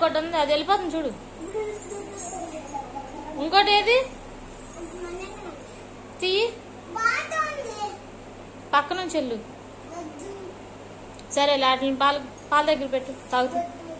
ఇంకోటి ఉంది అది వెళ్ళిపోతుంది చూడు ఇంకోటి ఏది తీయి పక్క నుంచి వెళ్ళు సరే వాటిని పాల పాల దగ్గర పెట్టు తాగుతూ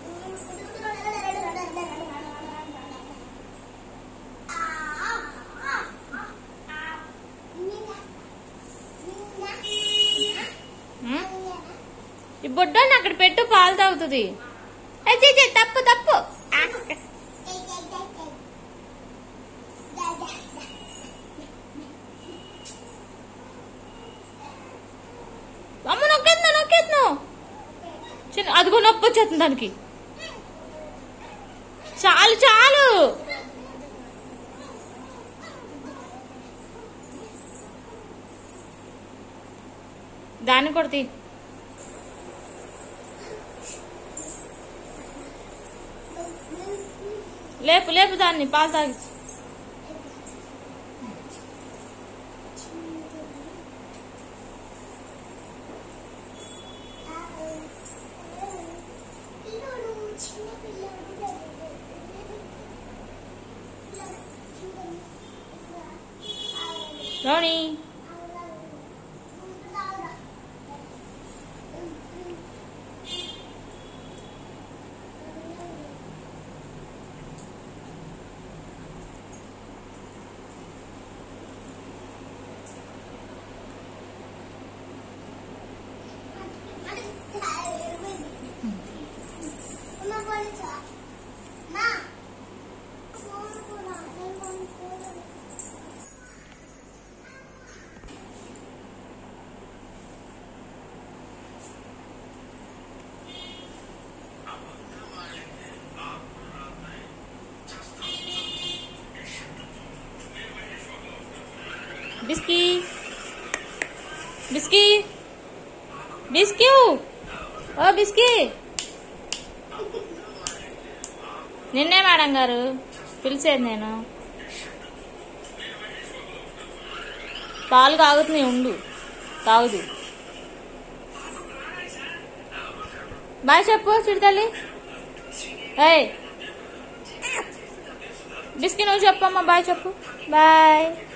ఉమ్? ఈ బుడ్డని అక్కడ పెట్టు పాలు తాగుతుంది ఏ, చీ, చీ, తప్పు తప్పు ఆ. అమ్మ నొక్కేద్దు నొక్కేద్దు చిన్న అదిగో నొప్పి వచ్చేస్తుంది దానికి చాలు చాలు దాన్ని కూడా తీ లేపు లేపు దాన్ని పాలు తాగి రోణి బిస్కీ బిస్కీ బిస్క్యూ ఓ బిస్కీ నిన్నే మేడం గారు పిలిచేది నేను పాలు కాగుతున్నాయి ఉండు తాగుదు బాయ్ చెప్పు చిడతల్లి ఏయ్ బిస్కీ నువ్వు చెప్పమ్మా బాయ్ చెప్పు బాయ్